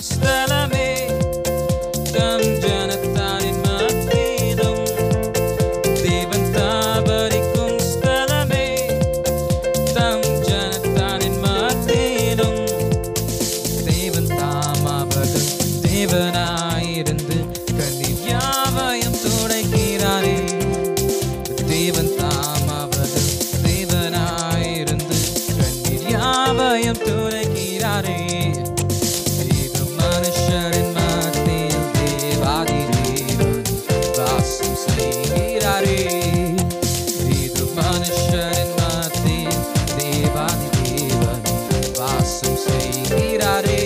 ஸ்தலமே தம் ஜனத்தாரின் மத்தியிலும் தேவன் தாபரிக்கும் ஸ்தலமே தம் ஜனத்தாரின் மத்தியிலும் தேவன் தாமாவர்கள் தேவனாயிருந்து கண்ணீர் யாவையும் துடைக்கிறாரே தேவன் தாமாவர்கள் தேவனாயிருந்து கண்ணீர் யாவையும் துடைக்கிறாரே இது மனுஷரின் மத்தியில் தேவாதி தேவன் வாசம் செய்கிறாரே இது மனுஷரின் மத்தியில் தேவாதி தேவன் வாசம் செய்கிறாரே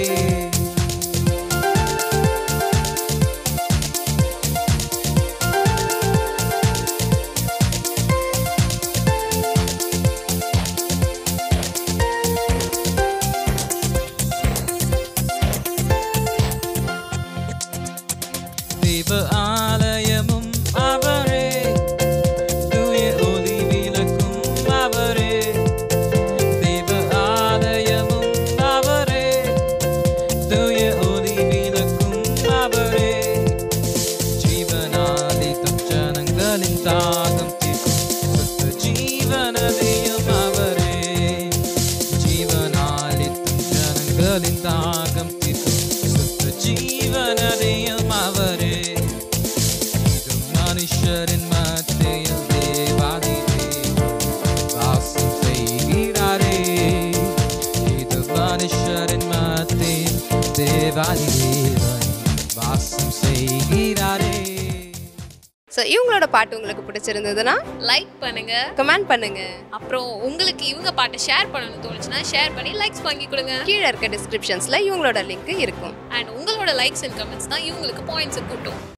தேவ ஆலயமும் அவரே தூய ஒளி விளக்கும் அவரே தேவ ஆலயமும் அவரே தூய ஒளி விளக்கும் அவரே ஜீவனாலிக்கும் ஜனங்களின் தாகம் தீர்க்கும் சுத்த ஜீவனதையும் அவரே ஜீவனாலிக்கும் ஜனங்களின் தாகம் தீர்க்கும் சுத்த ஜீவனதையும் அவரே இது மனுஷரின் மத்தியில் தேவாதி தேவன் வாசம் செய்கிறாரே இது மனுஷரின் மத்தியில் தேவாதி தேவன் வாசம் செய்கிறாரே ஸோ இவங்களோட பாட்டு உங்களுக்கு பிடிச்சிருந்ததுன்னா லைக் பண்ணுங்க கமெண்ட் பண்ணுங்க அப்புறம் உங்களுக்கு இவங்க பாட்டை ஷேர் பண்ணணும்னு தோணுச்சுன்னா ஷேர் பண்ணி லைக்ஸ் வாங்கி கொடுங்க கீழே இருக்க டிஸ்கிரிப்ஷன்ஸ்ல இவங்களோட லிங்க் இருக்கும் அண்ட் உங்களோட லைக்ஸ் அண்ட் கமெண்ட்ஸ் தான் இவங்களுக்கு பாயிண்ட்ஸ் கூட்டும்